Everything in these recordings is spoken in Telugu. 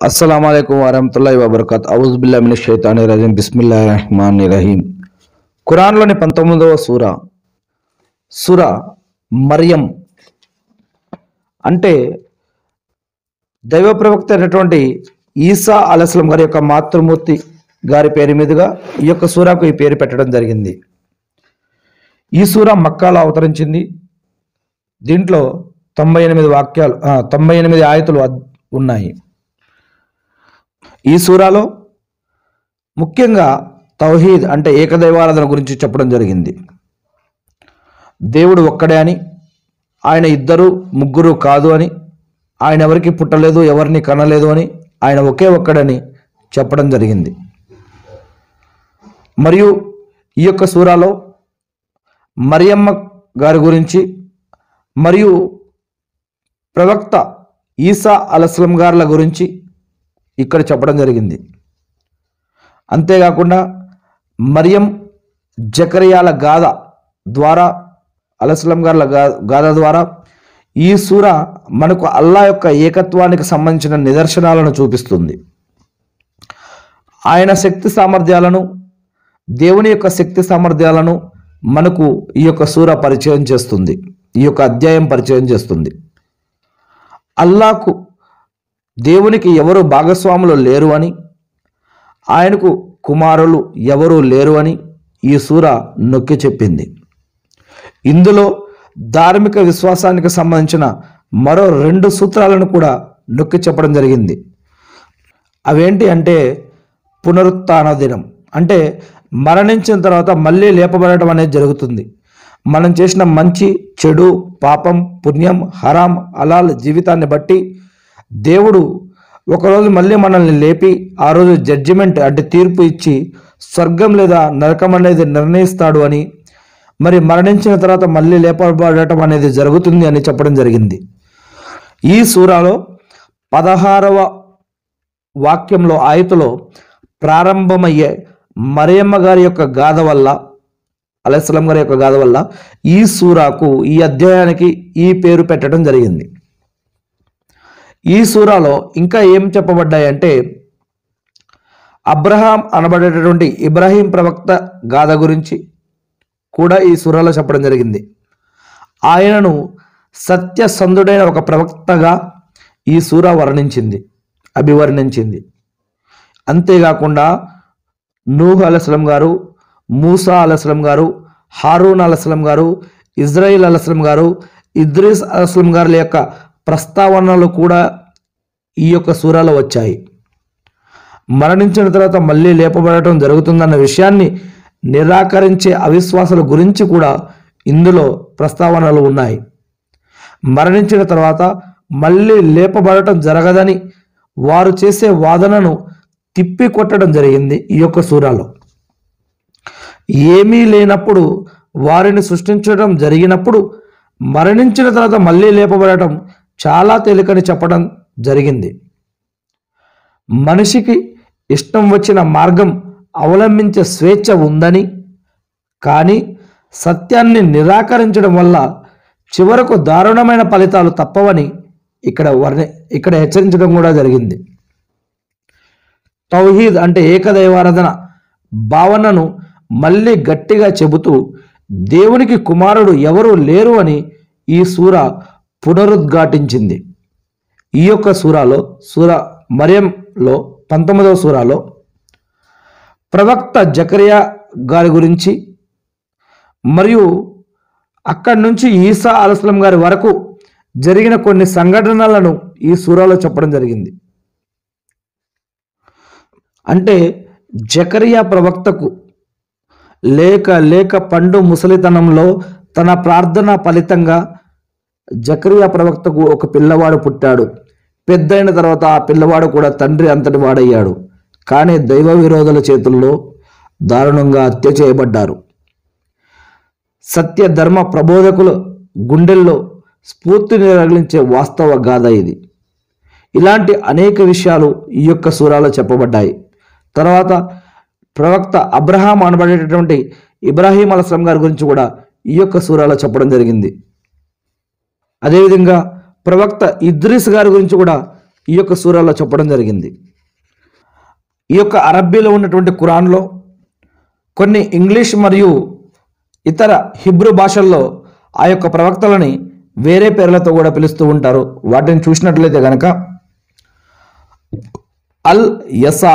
అస్సలం అయికం వరహతుల్లా వబర్కత్ అవుజుబిల్లా మిన షైతాని రజీం బిస్మిల్లా రహమాన్ రహీం ఖురాన్లోని పంతొమ్మిదవ సూర సూర మరియం అంటే దైవ ప్రవక్త అయినటువంటి ఈసా అలస్లం గారి యొక్క మాతృమూర్తి గారి పేరు మీదుగా ఈ యొక్క సూరాకు ఈ పేరు పెట్టడం జరిగింది ఈ సూర మక్కాలో అవతరించింది దీంట్లో తొంభై ఎనిమిది వాక్యాలు ఆ, తొంభై ఎనిమిది ఆయతులు అద్- ఉన్నాయి ఈ సూరాలో ముఖ్యంగా తౌహీద్ అంటే ఏకదైవారాధన గురించి చెప్పడం జరిగింది దేవుడు ఒక్కడే అని ఆయన ఇద్దరు ముగ్గురు కాదు అని ఆయన ఎవరికి పుట్టలేదు ఎవరిని కనలేదు అని ఆయన ఒకే ఒక్కడని చెప్పడం జరిగింది మరియు ఈ యొక్క సూరాలో మరియమ్మ గారి గురించి మరియు ప్రవక్త ఈసా అలస్లం గార్ల గురించి ఇక్కడ చెప్పడం జరిగింది అంతేకాకుండా మరియం జకరియాల గాథ ద్వారా అలస్లం గార్ల గా- గాథ ద్వారా ఈ సూర మనకు అల్లా యొక్క ఏకత్వానికి సంబంధించిన నిదర్శనాలను చూపిస్తుంది ఆయన శక్తి సామర్థ్యాలను దేవుని యొక్క శక్తి సామర్థ్యాలను మనకు ఈ యొక్క సూర పరిచయం చేస్తుంది ఈ యొక్క అధ్యాయం పరిచయం చేస్తుంది అల్లాకు దేవునికి ఎవరు భాగస్వాములు లేరు అని ఆయనకు కుమారులు ఎవరూ లేరు అని ఈ సూర నొక్కి చెప్పింది ఇందులో ధార్మిక విశ్వాసానికి సంబంధించిన మరో రెండు సూత్రాలను కూడా నొక్కి చెప్పడం జరిగింది అవేంటి అంటే పునరుత్థాన దినం అంటే మరణించిన తర్వాత మళ్ళీ లేపబడటం అనేది జరుగుతుంది మనం చేసిన మంచి చెడు పాపం పుణ్యం హరాం అలాల్ జీవితాన్ని బట్టి దేవుడు ఒకరోజు మళ్ళీ మనల్ని లేపి ఆ రోజు జడ్జిమెంట్ అంటే తీర్పు ఇచ్చి స్వర్గం లేదా నరకం అనేది నిర్ణయిస్తాడు అని మరి మరణించిన తర్వాత మళ్ళీ లేపబడటం అనేది జరుగుతుంది అని చెప్పడం జరిగింది ఈ సూరాలో పదహారవ వాక్యంలో ఆయతలో ప్రారంభమయ్యే మరియమ్మ గారి యొక్క గాథ వల్ల అలైస్లాం గారి యొక్క గాథ వల్ల ఈ సూరాకు ఈ అధ్యాయానికి ఈ పేరు పెట్టడం జరిగింది ఈ సూరాలో ఇంకా ఏం చెప్పబడ్డాయంటే అబ్రహాం అనబడేటటువంటి ఇబ్రాహీం ప్రవక్త గాథ గురించి కూడా ఈ సూరాలో చెప్పడం జరిగింది ఆయనను సత్యసంధుడైన ఒక ప్రవక్తగా ఈ సూర వర్ణించింది అభివర్ణించింది అంతేకాకుండా నూహ్ అలస్లం గారు మూసా అలస్లం గారు హారూన్ అలస్లం గారు ఇజ్రాయిల్ అలస్లం గారు ఇద్రీస్ అలస్లం గారి యొక్క ప్రస్తావనలు కూడా ఈ యొక్క సూరాలో వచ్చాయి మరణించిన తర్వాత మళ్ళీ లేపబడటం జరుగుతుందన్న విషయాన్ని నిరాకరించే అవిశ్వాసాల గురించి కూడా ఇందులో ప్రస్తావనలు ఉన్నాయి మరణించిన తర్వాత మళ్ళీ లేపబడటం జరగదని వారు చేసే వాదనను తిప్పి కొట్టడం జరిగింది ఈ యొక్క సూరాలో ఏమీ లేనప్పుడు వారిని సృష్టించడం జరిగినప్పుడు మరణించిన తర్వాత మళ్ళీ లేపబడటం చాలా తేలికని చెప్పడం జరిగింది మనిషికి ఇష్టం వచ్చిన మార్గం అవలంబించే స్వేచ్ఛ ఉందని కానీ సత్యాన్ని నిరాకరించడం వల్ల చివరకు దారుణమైన ఫలితాలు తప్పవని ఇక్కడ వర్ణి ఇక్కడ హెచ్చరించడం కూడా జరిగింది తౌహీద్ అంటే ఏకదైవారాధన భావనను మళ్ళీ గట్టిగా చెబుతూ దేవునికి కుమారుడు ఎవరు లేరు అని ఈ సూర పునరుద్ఘాటించింది ఈ యొక్క సూరాలో సూర మరియంలో పంతొమ్మిదవ సూరాలో ప్రవక్త జకరియా గారి గురించి మరియు అక్కడి నుంచి ఈసా అలస్లం గారి వరకు జరిగిన కొన్ని సంఘటనలను ఈ సూరాలో చెప్పడం జరిగింది అంటే జకరియా ప్రవక్తకు లేక లేక పండు ముసలితనంలో తన ప్రార్థన ఫలితంగా జకరియా ప్రవక్తకు ఒక పిల్లవాడు పుట్టాడు పెద్దయిన తర్వాత ఆ పిల్లవాడు కూడా తండ్రి అంతటి వాడయ్యాడు కానీ దైవ విరోధుల చేతుల్లో దారుణంగా హత్య చేయబడ్డారు సత్య ధర్మ ప్రబోధకుల గుండెల్లో స్ఫూర్తిని రగిలించే వాస్తవ గాథ ఇది ఇలాంటి అనేక విషయాలు ఈ యొక్క సూరాలో చెప్పబడ్డాయి తర్వాత ప్రవక్త అబ్రహాం అనబడేటటువంటి ఇబ్రాహీం అలస్లం గారి గురించి కూడా ఈ యొక్క సూరాలో చెప్పడం జరిగింది అదేవిధంగా ప్రవక్త ఇద్రిస్ గారి గురించి కూడా ఈ యొక్క సూరాలో చెప్పడం జరిగింది ఈ యొక్క అరబ్బీలో ఉన్నటువంటి ఖురాన్లో కొన్ని ఇంగ్లీష్ మరియు ఇతర హిబ్రూ భాషల్లో ఆ యొక్క ప్రవక్తలని వేరే పేర్లతో కూడా పిలుస్తూ ఉంటారు వాటిని చూసినట్లయితే గనక అల్ యసా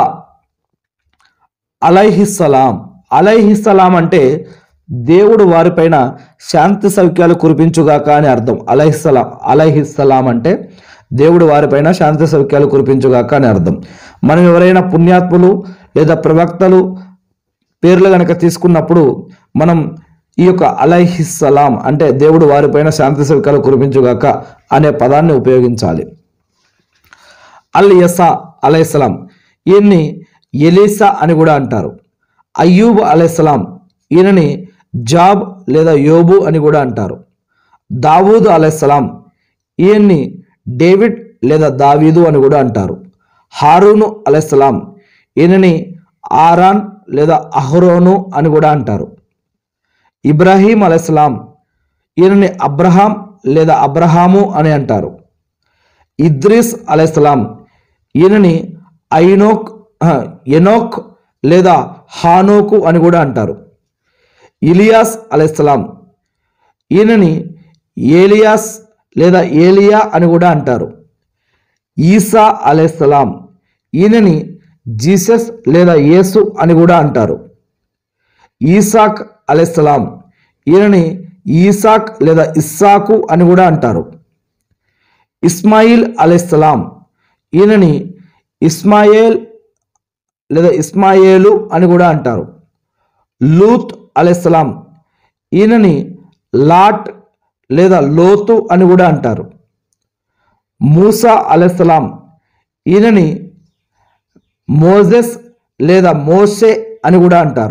అలైహిస్సలాం అలైహిస్సలాం అంటే దేవుడు వారిపైన శాంతి సౌఖ్యాలు కురిపించుగాక అని అర్థం అలైహిస్సలాం అలైహిస్సలాం అంటే దేవుడు వారిపైన శాంతి సౌఖ్యాలు కురిపించుగాక అని అర్థం మనం ఎవరైనా పుణ్యాత్ములు లేదా ప్రవక్తలు పేర్లు కనుక తీసుకున్నప్పుడు మనం ఈ యొక్క అలైహిస్సలాం అంటే దేవుడు వారిపైన శాంతి సౌఖ్యాలు కురిపించుగాక అనే పదాన్ని ఉపయోగించాలి అల్ యసా అలైహిస్సలాం ఈయన్ని ఎలీసా అని కూడా అంటారు అయ్యూబ్ అలైహిస్సలాం ఈయనని జాబ్ లేదా యోబు అని కూడా అంటారు దావూద్ అలైహిస్సలాం ఈయన్ని డేవిడ్ లేదా దావీదు అని కూడా అంటారు హారూను అలైహిస్సలాం ఈయనని ఆరాన్ లేదా అహ్రోను అని కూడా అంటారు ఇబ్రాహీం అలైహిస్సలాం ఈయనని అబ్రహాం లేదా అబ్రహాము అని అంటారు ఇద్రీస్ అలైహిస్సలాం ఈయనని ఐనోక్ ఆ, ఎనోక్ లేదా హానోకు అని కూడా అంటారు ఇలియాస్ అలైహిస్సలాం ఈయనని ఏలియాస్ లేదా ఏలియా అని కూడా అంటారు ఈసా అలైహిస్సలాం ఈయనని జీసస్ లేదా యేసు అని కూడా అంటారు ఈసాక్ అలైహిస్సలాం ఈయనని ఈసాక్ లేదా ఇస్సాకు అని కూడా అంటారు ఇస్మాయిల్ అలైహిస్సలాం ఈయనని ఇస్మాయేల్ లేదా ఇస్మాయేలు అని కూడా అంటారు లూత్ అలైహిస్సలాం ఈయనని లాట్ లేదా లోతు అని కూడా అంటారు మూసా అలైహిస్సలాం ఈయనని మోజెస్ లేదా మోసే అని కూడా అంటారు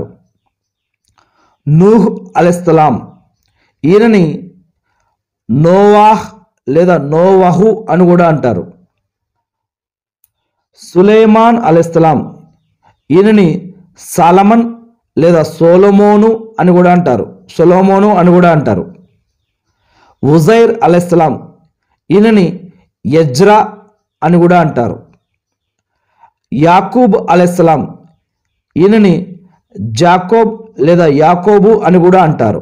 నూహ్ అలైహిస్సలాం ఈయనని నోవాహ్ లేదా నోవహు అని కూడా అంటారు సులేమాన్ అలైహిస్సలాం ఈయనని సాలమన్ లేదా సోలమోను అని కూడా అంటారు సొలోమోను అని కూడా అంటారు ఉజైర్ అలైహిస్సలాం ఈయనని యజ్రా అని కూడా అంటారు యాకూబ్ అలైహిస్సలాం ఈయనని జాకోబ్ లేదా యాకోబు అని కూడా అంటారు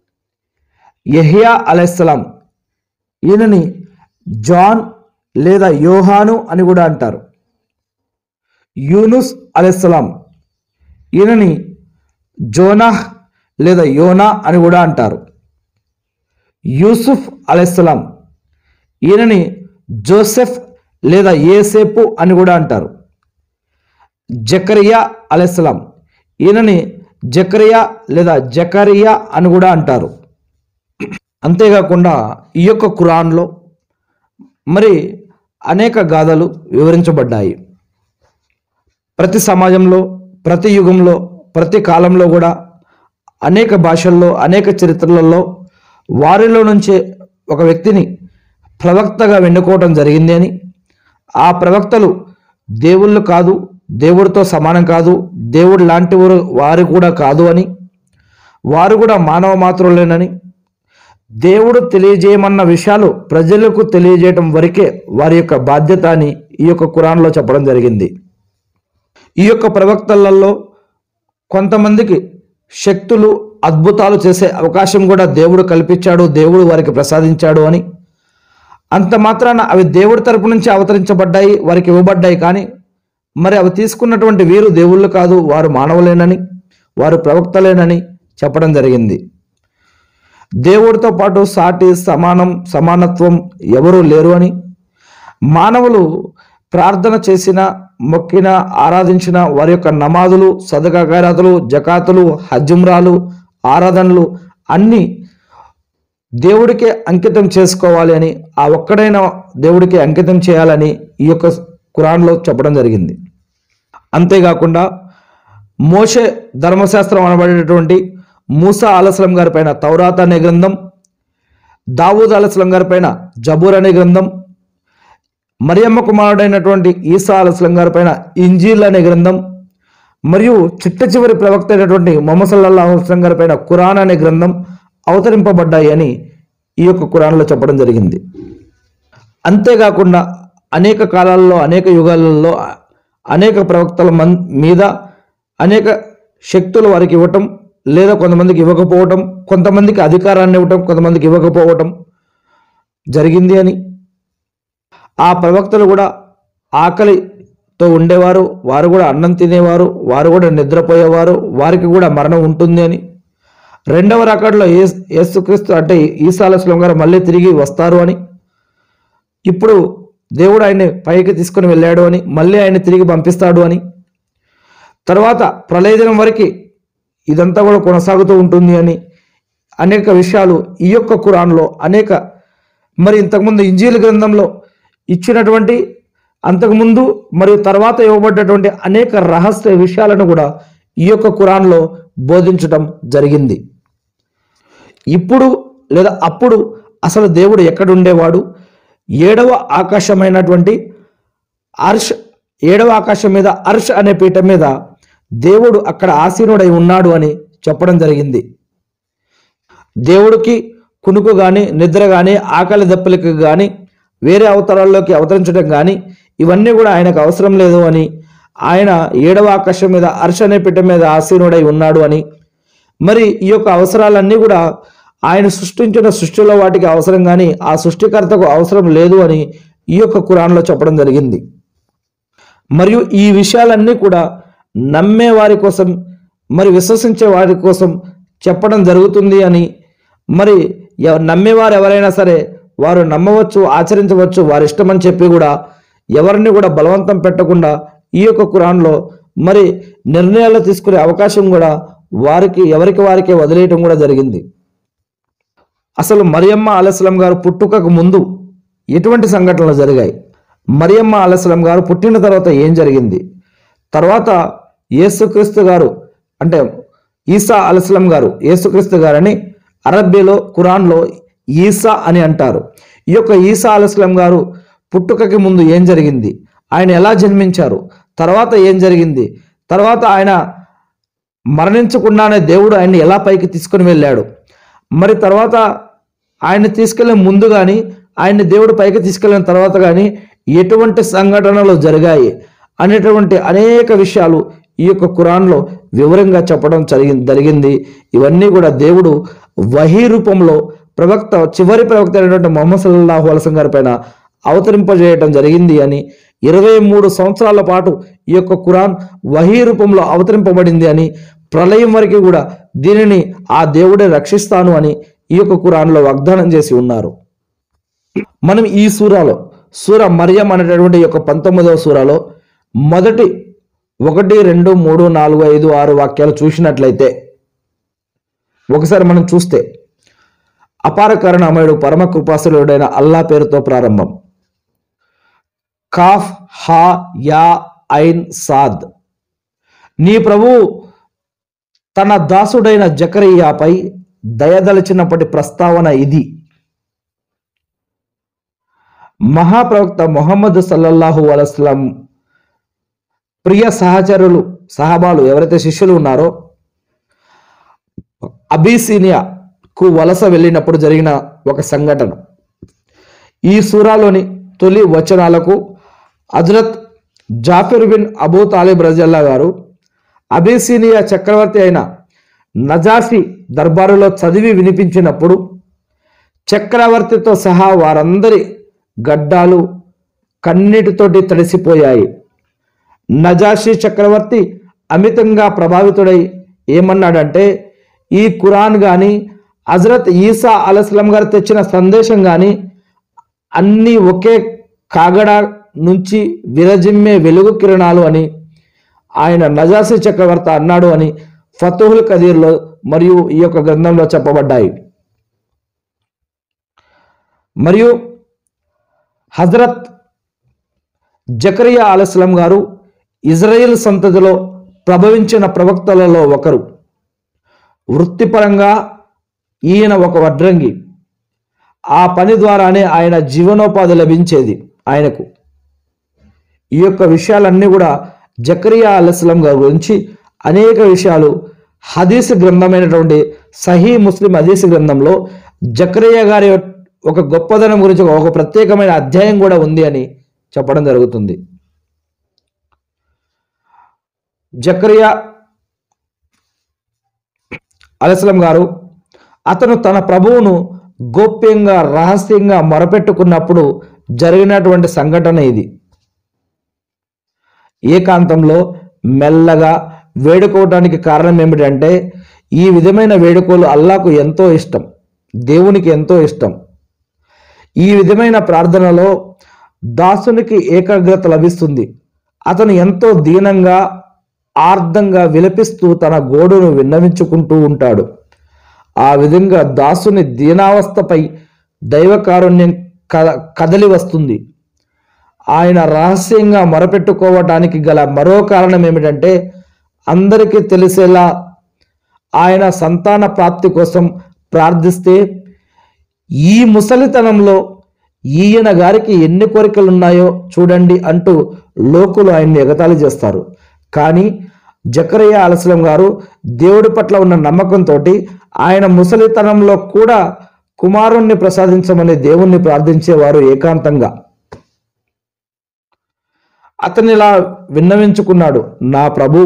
యహియా అలైహిస్సలాం ఈయనని జాన్ లేదా యోహాను అని కూడా అంటారు యూనుస్ అలైహిస్సలాం ఈయనని జోనాహ్ లేదా యోనా అని కూడా అంటారు యూసుఫ్ అలైహిస్సలాం ఈయనని జోసెఫ్ లేదా ఏసేపు అని కూడా అంటారు జకరియా అలైహిస్సలాం ఈయనని జకరియా లేదా జకరియా అని కూడా అంటారు అంతేకాకుండా ఈ యొక్క ఖురాన్లో మరి అనేక గాథలు వివరించబడ్డాయి ప్రతి సమాజంలో ప్రతి యుగంలో ప్రతి కాలంలో కూడా అనేక భాషల్లో అనేక చరిత్రలలో వారిలో నుంచే ఒక వ్యక్తిని ప్రవక్తగా వెన్నుకోవటం జరిగింది అని ఆ ప్రవక్తలు దేవుళ్ళు కాదు దేవుడితో సమానం కాదు దేవుడు లాంటి వారు వారు కూడా కాదు అని వారు కూడా మానవ మాత్రులేనని దేవుడు తెలియజేయమన్న విషయాలు ప్రజలకు తెలియజేయటం వరకే వారి యొక్క బాధ్యత అని ఈ యొక్క ఖురాన్లో చెప్పడం జరిగింది ఈ యొక్క ప్రవక్తలలో కొంతమందికి శక్తులు అద్భుతాలు చేసే అవకాశం కూడా దేవుడు కల్పించాడు దేవుడు వారికి ప్రసాదించాడు అని అంత మాత్రాన అవి దేవుడి తరపు నుంచి అవతరించబడ్డాయి వారికి ఇవ్వబడ్డాయి కానీ మరి అవి తీసుకున్నటువంటి వీరు దేవుళ్ళు కాదు వారు మానవులేనని వారు ప్రవక్తలేనని చెప్పడం జరిగింది దేవుడితో పాటు సాటి సమానం సమానత్వం ఎవరూ లేరు అని మానవులు ప్రార్థన చేసిన మొక్కిన ఆరాధించిన వారి యొక్క నమాజులు సదకారాతులు జకాతులు హజ్జుమ్రాలు ఆరాధనలు అన్నీ దేవుడికే అంకితం చేసుకోవాలి అని ఆ ఒక్కడైన దేవుడికి అంకితం చేయాలని ఈ యొక్క ఖురాన్లో చెప్పడం జరిగింది అంతేకాకుండా మోషే ధర్మశాస్త్రం అనబడేటువంటి మూసా అలస్లం గారి పైన తౌరాత్ అనే గ్రంథం దావూద్ అలస్లం గారి పైన జబూర్ అనే గ్రంథం మరియమ్మ కుమారుడైనటువంటి ఈసా అలస్లం గారి పైన ఇంజీల్ అనే గ్రంథం మరియు చిట్ట చివరి ప్రవక్త అయినటువంటి మొహమ్మద్ సల్లాహు అస్లం గారి పైన ఖురాన్ అనే గ్రంథం అవతరింపబడ్డాయి అని ఈ యొక్క ఖురాన్లో చెప్పడం జరిగింది అంతేకాకుండా అనేక కాలాల్లో అనేక యుగాలలో అనేక ప్రవక్తల మన్ మీద అనేక శక్తులు వారికి ఇవ్వటం లేదా కొంతమందికి ఇవ్వకపోవటం కొంతమందికి అధికారాన్ని ఇవ్వటం కొంతమందికి ఇవ్వకపోవటం జరిగింది అని ఆ ప్రవక్తలు కూడా ఆకలితో ఉండేవారు వారు కూడా అన్నం తినేవారు వారు కూడా నిద్రపోయేవారు వారికి కూడా మరణం ఉంటుంది అని రెండవ రకాడులో ఏ యేసుక్రీస్తు అంటే ఈసాలస్లం గారు మళ్ళీ తిరిగి వస్తారు అని ఇప్పుడు దేవుడు ఆయన్ని పైకి తీసుకుని వెళ్ళాడు అని మళ్ళీ ఆయన తిరిగి పంపిస్తాడు అని తర్వాత ప్రళయదినం వరకు ఇదంతా కూడా కొనసాగుతూ ఉంటుంది అని అనేక విషయాలు ఈ యొక్క కురాన్లో అనేక మరి ఇంతకుముందు ఇంజీల్ గ్రంథంలో ఇచ్చినటువంటి అంతకుముందు మరియు తర్వాత ఇవ్వబడ్డటువంటి అనేక రహస్య విషయాలను కూడా ఈ యొక్క కురాన్లో బోధించడం జరిగింది ఇప్పుడు లేదా అప్పుడు అసలు దేవుడు ఎక్కడుండేవాడు ఏడవ ఆకాశమైనటువంటి అర్ష్ ఏడవ ఆకాశం మీద అర్ష్ అనే పీఠం మీద దేవుడు అక్కడ ఆసీనుడై ఉన్నాడు అని చెప్పడం జరిగింది దేవుడికి కునుకు కానీ నిద్ర కానీ ఆకలి దప్పులకి కానీ వేరే అవతారాల్లోకి అవతరించడం కానీ ఇవన్నీ కూడా ఆయనకు అవసరం లేదు అని ఆయన ఏడవ ఆకాశం మీద అర్ష అనే పీఠం మీద ఆసీనుడై ఉన్నాడు అని మరి ఈ యొక్క అవసరాలన్నీ కూడా ఆయన సృష్టించిన సృష్టిలో వాటికి అవసరం కానీ ఆ సృష్టికర్తకు అవసరం లేదు అని ఈ యొక్క కురాన్లో చెప్పడం జరిగింది మరియు ఈ విషయాలన్నీ కూడా నమ్మే వారి కోసం మరి విశ్వసించే వారి కోసం చెప్పడం జరుగుతుంది అని మరి ఎవ- నమ్మేవారు ఎవరైనా సరే వారు నమ్మవచ్చు ఆచరించవచ్చు వారి ఇష్టమని చెప్పి కూడా ఎవరిని కూడా బలవంతం పెట్టకుండా ఈ యొక్క కురాన్లో మరి నిర్ణయాలు తీసుకునే అవకాశం కూడా వారికి ఎవరికి వారికే వదిలేయటం కూడా జరిగింది అసలు మరియమ్మ అలస్లం గారు పుట్టుకకు ముందు ఎటువంటి సంఘటనలు జరిగాయి మరియమ్మ అలస్లం గారు పుట్టిన తర్వాత ఏం జరిగింది తర్వాత యేసుక్రీస్తు గారు అంటే ఈసా అలస్లం గారు యేసుక్రీస్తు గారని అరబ్బీలో ఖురాన్లో ఈసా అని అంటారు ఈ యొక్క ఈసా అలస్లం గారు పుట్టుకకి ముందు ఏం జరిగింది ఆయన ఎలా జన్మించారు తర్వాత ఏం జరిగింది తర్వాత ఆయన మరణించకుండానే దేవుడు ఆయన్ని ఎలా పైకి తీసుకుని వెళ్ళాడు మరి తర్వాత ఆయన్ని తీసుకెళ్లే ముందు కానీ ఆయన్ని దేవుడు పైకి తీసుకెళ్ళిన తర్వాత కానీ ఎటువంటి సంఘటనలు జరిగాయి అనేటువంటి అనేక విషయాలు ఈ యొక్క కురాన్లో వివరంగా చెప్పడం జరిగింది జరిగింది ఇవన్నీ కూడా దేవుడు వహీ రూపంలో ప్రవక్త చివరి ప్రవక్త అయినటువంటి మొహమ్మద్ సల్లాహు అలసం గారి పైన అవతరింపజేయటం జరిగింది అని ఇరవై మూడు సంవత్సరాల పాటు ఈ యొక్క కురాన్ వహీ రూపంలో అవతరింపబడింది అని ప్రళయం వరకు కూడా దీనిని ఆ దేవుడే రక్షిస్తాను అని ఈ యొక్క కురాన్లో వాగ్దానం చేసి ఉన్నారు మనం ఈ సూరాలో సూర మరియం అనేటటువంటి ఈ యొక్క పంతొమ్మిదవ సూరాలో మొదటి ఒకటి రెండు మూడు నాలుగు ఐదు ఆరు వాక్యాలు చూసినట్లయితే ఒకసారి మనం చూస్తే అపార కరుణామయుడు పరమ కృపాసులుడైన అల్లా పేరుతో ప్రారంభం కాఫ్ హా యా ఐన్ సాద్ నీ ప్రభు తన దాసుడైన జకరియయాపై దయదలచినప్పటి ప్రస్తావన ఇది మహాప్రవక్త మొహమ్మద్ సల్లల్లాహు అలస్లం ప్రియ సహచరులు సహబాలు ఎవరైతే శిష్యులు ఉన్నారో అబీసీనియాకు వలస వెళ్ళినప్పుడు జరిగిన ఒక సంఘటన ఈ సూరాలోని తొలి వచనాలకు హజరత్ జాఫిర్ బిన్ అబూ తాలిబ్ రజల్లా గారు అబీసీనియా చక్రవర్తి అయిన నజాఫీ దర్బారులో చదివి వినిపించినప్పుడు చక్రవర్తితో సహా వారందరి గడ్డాలు కన్నీటితోటి తడిసిపోయాయి నజాషి చక్రవర్తి అమితంగా ప్రభావితుడై ఏమన్నాడంటే ఈ ఖురాన్ కానీ హజరత్ ఈసా అలస్లం గారు తెచ్చిన సందేశం కానీ అన్నీ ఒకే కాగడ నుంచి విరజిమ్మే వెలుగు కిరణాలు అని ఆయన నజాసి చక్రవర్తి అన్నాడు అని ఫతుహుల్ కదీర్లో మరియు ఈ యొక్క గ్రంథంలో చెప్పబడ్డాయి మరియు హజరత్ జకరియా అలస్లం గారు ఇజ్రాయిల్ సంతతిలో ప్రభవించిన ప్రవక్తలలో ఒకరు వృత్తిపరంగా ఈయన ఒక వడ్రంగి ఆ పని ద్వారానే ఆయన జీవనోపాధి లభించేది ఆయనకు ఈ యొక్క విషయాలన్నీ కూడా జకరియా అలస్లం గారి గురించి అనేక విషయాలు హదీస్ గ్రంథమైనటువంటి సహీ ముస్లిం హదీస్ గ్రంథంలో జకరియా గారి ఒక గొప్పదనం గురించి ఒక ప్రత్యేకమైన అధ్యాయం కూడా ఉంది అని చెప్పడం జరుగుతుంది జకరియా అలస్లం గారు అతను తన ప్రభువును గోప్యంగా రహస్యంగా మొరపెట్టుకున్నప్పుడు జరిగినటువంటి సంఘటన ఇది ఏకాంతంలో మెల్లగా వేడుకోవటానికి కారణం ఏమిటంటే ఈ విధమైన వేడుకలు అల్లాకు ఎంతో ఇష్టం దేవునికి ఎంతో ఇష్టం ఈ విధమైన ప్రార్థనలో దాసునికి ఏకాగ్రత లభిస్తుంది అతను ఎంతో దీనంగా ఆర్ధంగా విలపిస్తూ తన గోడును విన్నవించుకుంటూ ఉంటాడు ఆ విధంగా దాసుని దీనావస్థపై దైవకారుణ్యం కద కదలి వస్తుంది ఆయన రహస్యంగా మొరపెట్టుకోవటానికి గల మరో కారణం ఏమిటంటే అందరికీ తెలిసేలా ఆయన సంతాన ప్రాప్తి కోసం ప్రార్థిస్తే ఈ ముసలితనంలో ఈయన గారికి ఎన్ని కోరికలు ఉన్నాయో చూడండి అంటూ లోకులు ఆయన్ని ఎగతాళి చేస్తారు కానీ జకరయ్య అలసలం గారు దేవుడి పట్ల ఉన్న నమ్మకంతో ఆయన ముసలితనంలో కూడా కుమారుణ్ణి ప్రసాదించమని దేవుణ్ణి ప్రార్థించేవారు ఏకాంతంగా అతను ఇలా విన్నవించుకున్నాడు నా ప్రభు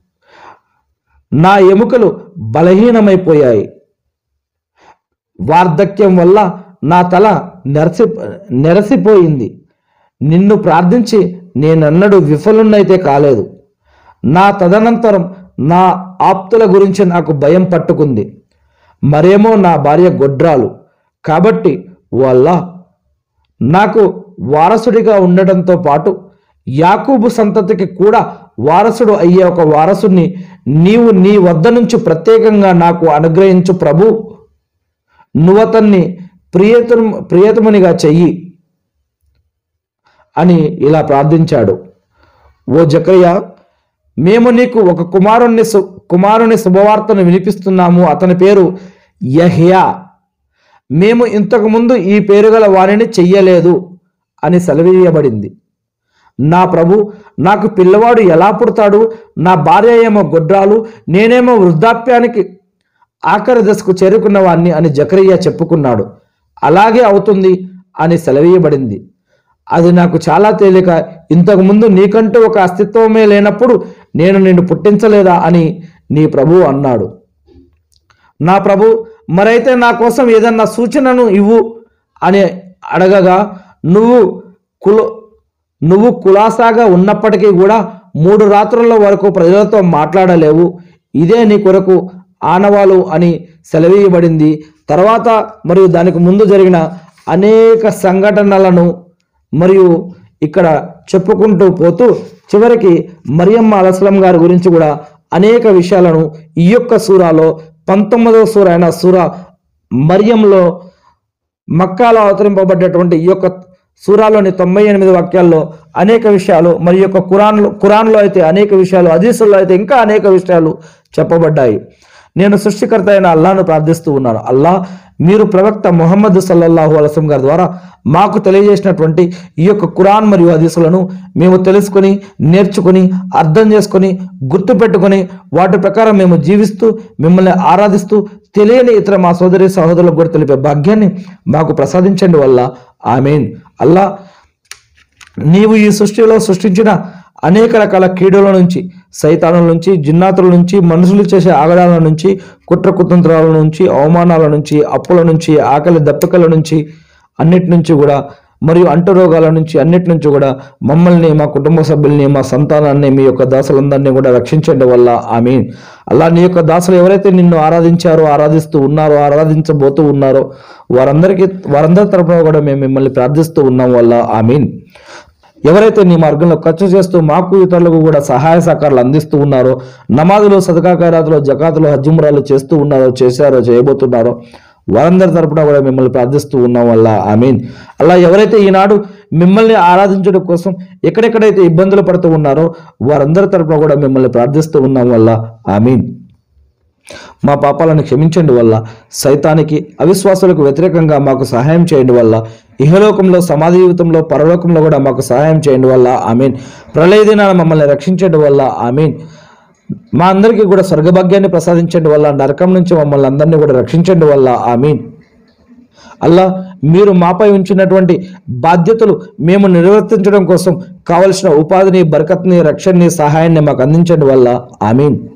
నా ఎముకలు బలహీనమైపోయాయి వార్ధక్యం వల్ల నా తల నెరసి నెరసిపోయింది నిన్ను ప్రార్థించి నేనన్నడు విఫలున్నైతే కాలేదు నా తదనంతరం నా ఆప్తుల గురించి నాకు భయం పట్టుకుంది మరేమో నా భార్య గొడ్రాలు కాబట్టి వాళ్ళ నాకు వారసుడిగా ఉండడంతో పాటు యాకూబు సంతతికి కూడా వారసుడు అయ్యే ఒక వారసుని నీవు నీ వద్ద నుంచి ప్రత్యేకంగా నాకు అనుగ్రహించు ప్రభు నువ్వతన్ని ప్రియతము ప్రియతమునిగా చెయ్యి అని ఇలా ప్రార్థించాడు ఓ జకయ్య మేము నీకు ఒక కుమారుణ్ణి సు కుమారుని శుభవార్తను వినిపిస్తున్నాము అతని పేరు యహ్యా మేము ఇంతకుముందు ఈ పేరు గల వారిని చెయ్యలేదు అని సెలవీయబడింది నా ప్రభు నాకు పిల్లవాడు ఎలా పుడతాడు నా భార్య ఏమో గొడ్రాలు నేనేమో వృద్ధాప్యానికి ఆఖరి దశకు చేరుకున్న వాణ్ణి అని జకరియా చెప్పుకున్నాడు అలాగే అవుతుంది అని సెలవీయబడింది అది నాకు చాలా తేలిక ఇంతకుముందు నీకంటూ ఒక అస్తిత్వమే లేనప్పుడు నేను నిన్ను పుట్టించలేదా అని నీ ప్రభువు అన్నాడు నా ప్రభు మరైతే నా కోసం ఏదన్నా సూచనను ఇవ్వు అని అడగగా నువ్వు కుల నువ్వు కులాసాగా ఉన్నప్పటికీ కూడా మూడు రాత్రుల వరకు ప్రజలతో మాట్లాడలేవు ఇదే నీ కొరకు ఆనవాలు అని సెలవీయబడింది తర్వాత మరియు దానికి ముందు జరిగిన అనేక సంఘటనలను మరియు ఇక్కడ చెప్పుకుంటూ పోతూ చివరికి మరియమ్మ అలస్లం గారి గురించి కూడా అనేక విషయాలను ఈ యొక్క సూరాలో పంతొమ్మిదవ సూర అయిన సూర మరియంలో మక్కాలో అవతరింపబడ్డటువంటి ఈ యొక్క సూరాలోని తొంభై ఎనిమిది వాక్యాల్లో అనేక విషయాలు మరి యొక్క ఖురాన్లో ఖురాన్లో అయితే అనేక విషయాలు హదీసుల్లో అయితే ఇంకా అనేక విషయాలు చెప్పబడ్డాయి నేను సృష్టికర్త అయిన అల్లాను ప్రార్థిస్తూ ఉన్నాను అల్లా మీరు ప్రవక్త ముహమ్మద్ సల్లల్లాహు అలసం గారి ద్వారా మాకు తెలియజేసినటువంటి ఈ యొక్క ఖురాన్ మరియు హదీసులను మేము తెలుసుకొని నేర్చుకొని అర్థం చేసుకొని గుర్తుపెట్టుకొని వాటి ప్రకారం మేము జీవిస్తూ మిమ్మల్ని ఆరాధిస్తూ తెలియని ఇతర మా సోదరి సహోదరులకు కూడా తెలిపే భాగ్యాన్ని మాకు ప్రసాదించండి వల్ల ఆమెన్ అల్లా నీవు ఈ సృష్టిలో సృష్టించిన అనేక రకాల కీడుల నుంచి సైతానుల నుంచి జిన్నాతుల నుంచి మనుషులు చేసే ఆగడాల నుంచి కుట్ర కుతంత్రాల నుంచి అవమానాల నుంచి అప్పుల నుంచి ఆకలి దప్పికల నుంచి అన్నిటి నుంచి కూడా మరియు అంటు రోగాల నుంచి అన్నిటి నుంచి కూడా మమ్మల్ని మా కుటుంబ సభ్యుల్ని మా సంతానాన్ని మీ యొక్క దాసులందరినీ కూడా రక్షించండి వల్ల ఆమె అలా నీ యొక్క దాసులు ఎవరైతే నిన్ను ఆరాధించారో ఆరాధిస్తూ ఉన్నారో ఆరాధించబోతూ ఉన్నారో వారందరికీ వారందరి తరపున కూడా మేము మిమ్మల్ని ప్రార్థిస్తూ ఉన్నాం వల్ల ఆమీన్ ఎవరైతే నీ మార్గంలో ఖర్చు చేస్తూ మాకు ఇతరులకు కూడా సహాయ సహకారాలు అందిస్తూ ఉన్నారో నమాజులు సదకా ఖైరాతులు జకాతులు హజ్జుమురాలు చేస్తూ ఉన్నారో చేశారో చేయబోతున్నారో వారందరి తరపున కూడా మిమ్మల్ని ప్రార్థిస్తూ ఉన్నాం వల్ల ఆమీన్ అలా ఎవరైతే ఈనాడు మిమ్మల్ని ఆరాధించడం కోసం ఎక్కడెక్కడైతే ఇబ్బందులు పడుతూ ఉన్నారో వారందరి తరపున కూడా మిమ్మల్ని ప్రార్థిస్తూ ఉన్నాం వల్ల ఆమీన్ మా పాపాలను క్షమించండి వల్ల సైతానికి అవిశ్వాసులకు వ్యతిరేకంగా మాకు సహాయం చేయండి వల్ల ఇహలోకంలో సమాధి జీవితంలో పరలోకంలో కూడా మాకు సహాయం చేయండి వల్ల ఆమీన్ ప్రళయ దినాన మమ్మల్ని రక్షించండి వల్ల ఆమీన్ మా అందరికీ కూడా స్వర్గభాగ్యాన్ని ప్రసాదించండి వల్ల నరకం నుంచి మమ్మల్ని అందరినీ కూడా రక్షించండి వల్ల ఆమీన్ అల్లా మీరు మాపై ఉంచినటువంటి బాధ్యతలు మేము నిర్వర్తించడం కోసం కావలసిన ఉపాధిని బరకత్ని రక్షణని సహాయాన్ని మాకు అందించండి వల్ల ఆమీన్